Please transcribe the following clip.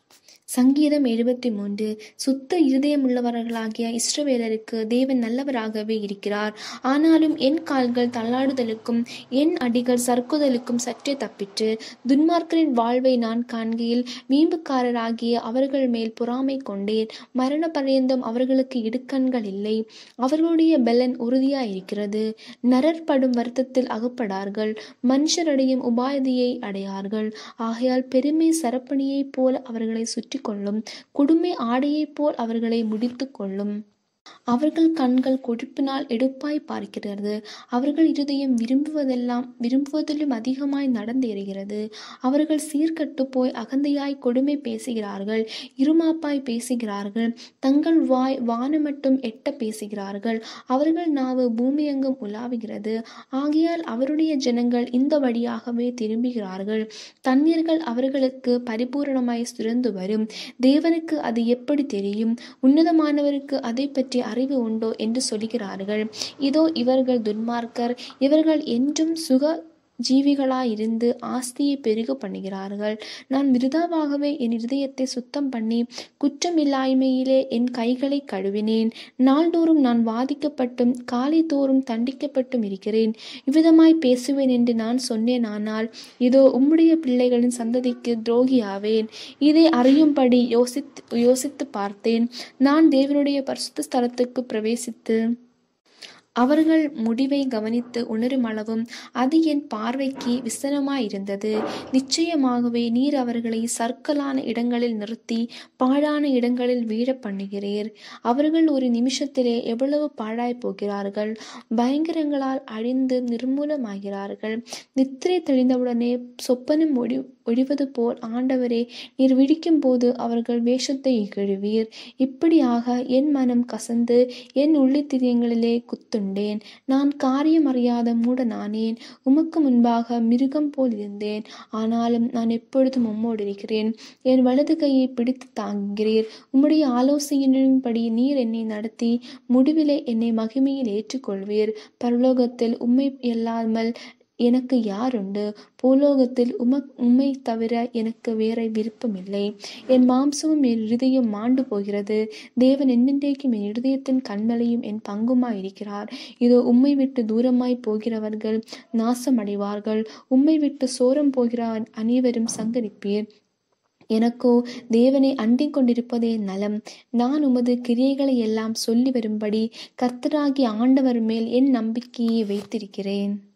சங்கீதம் எழுபத்தி மூன்று சுத்த இருதயமுள்ளவர்களாகிய இஸ்ரவேலருக்கு தேவன் நல்லவராகவே இருக்கிறார் ஆனாலும் என் கால்கள் தள்ளாடுதலுக்கும் என் அடிகள் சறுக்குதலுக்கும் சற்றே தப்பிற்று துன்மார்க்கரின் வாழ்வை நான் காண்கையில் வீம்புக்காரராகிய அவர்கள் மேல் பொறாமை கொண்டேன் மரண பரியந்தம் அவர்களுக்கு இடுக்கண்கள் இல்லை அவர்களுடைய பெலன் உறுதியாயிருக்கிறது நரற்படும் வருத்தத்தில் அகப்படார்கள் மனுஷரடையும் உபாதியை அடையார்கள் ஆகையால் பெருமை சரப்பணியைப் போல அவர்களை சுற்றி கொள்ளும் குடுமை ஆடையைப் போல் அவர்களை முடித்து கொள்ளும் அவர்கள் கண்கள் கொழுப்பினால் எடுப்பாய் பார்க்கிறது அவர்கள் இருதயம் விரும்புவதெல்லாம் விரும்புவதிலும் அதிகமாய் நடந்தேறுகிறது அவர்கள் சீர்கட்டு போய் அகந்தையாய் கொடுமை பேசுகிறார்கள் இருமாப்பாய் பேசுகிறார்கள் தங்கள் வாய் வானமட்டும் எட்ட பேசுகிறார்கள் அவர்கள் நாவு பூமியெங்கும் உலாவுகிறது ஆகையால் அவருடைய ஜனங்கள் இந்த வழியாகவே திரும்புகிறார்கள் தண்ணீர்கள் அவர்களுக்கு பரிபூரணமாய் சுரந்து வரும் தேவனுக்கு அது எப்படி தெரியும் உன்னதமானவருக்கு அதை பற்றி அறிவு உண்டோ என்று சொல்கிறார்கள் இதோ இவர்கள் துன்மார்க்கர் இவர்கள் என்றும் சுக ஜீவிகளாயிருந்து ஆஸ்தியை பெருக பண்ணுகிறார்கள் நான் விருதாவாகவே என் இருதயத்தை சுத்தம் பண்ணி குற்றமில்லாய்மையிலே என் கைகளை கழுவினேன் நாள்தோறும் நான் வாதிக்கப்பட்டும் காலை தோறும் தண்டிக்கப்பட்டும் இருக்கிறேன் இவ்விதமாய் பேசுவேன் என்று நான் சொன்னேன் ஆனால் இதோ உம்முடைய பிள்ளைகளின் சந்ததிக்கு துரோகியாவேன் இதை அறியும்படி யோசித்து யோசித்து பார்த்தேன் நான் தேவனுடைய பரிசுத்த ஸ்தலத்துக்கு பிரவேசித்து அவர்கள் முடிவை கவனித்து உணரும் அளவும் அது என் பார்வைக்கு விசனமாயிருந்தது நிச்சயமாகவே நீர் அவர்களை சர்க்கலான இடங்களில் நிறுத்தி பாழான இடங்களில் வீழ பண்ணுகிறீர் அவர்கள் ஒரு நிமிஷத்திலே எவ்வளவு பாழாய் போகிறார்கள் பயங்கரங்களால் அழிந்து நிர்மூலமாகிறார்கள் நித்திரை தெளிந்தவுடனே சொப்பனம் ஒடி ஒழிவது போல் ஆண்டவரே நீர் விழிக்கும் போது அவர்கள் வேஷத்தை இகழுவீர் இப்படியாக என் மனம் கசந்து என் உள்ளித்திரியங்களிலே குத்துண்டேன் நான் காரியம் அறியாத மூடனானேன் உமக்கு முன்பாக மிருகம் போல் இருந்தேன் ஆனாலும் நான் எப்பொழுதும் உம்மோடு இருக்கிறேன் என் வலது கையை பிடித்து தாங்குகிறீர் உம்முடைய ஆலோசனையின்படி நீர் என்னை நடத்தி முடிவிலே என்னை மகிமையில் ஏற்றுக்கொள்வீர் பரலோகத்தில் உம்மை இல்லாமல் எனக்கு யாருண்டு பூலோகத்தில் உம உம்மை தவிர எனக்கு வேற விருப்பமில்லை என் மாம்சமும் என் இருதயம் மாண்டு போகிறது தேவன் என்னென்றைக்கும் என் இருதயத்தின் கண்மலையும் என் பங்குமாயிருக்கிறார் இதோ உம்மை விட்டு தூரமாய் போகிறவர்கள் நாசமடைவார்கள் உம்மை விட்டு சோரம் போகிற அனைவரும் சங்கரிப்பீர் எனக்கோ தேவனை அண்டிக் கொண்டிருப்பதே நலம் நான் உமது கிரியைகளை எல்லாம் சொல்லி வரும்படி கர்த்தராகி ஆண்டவர் மேல் என் நம்பிக்கையை வைத்திருக்கிறேன்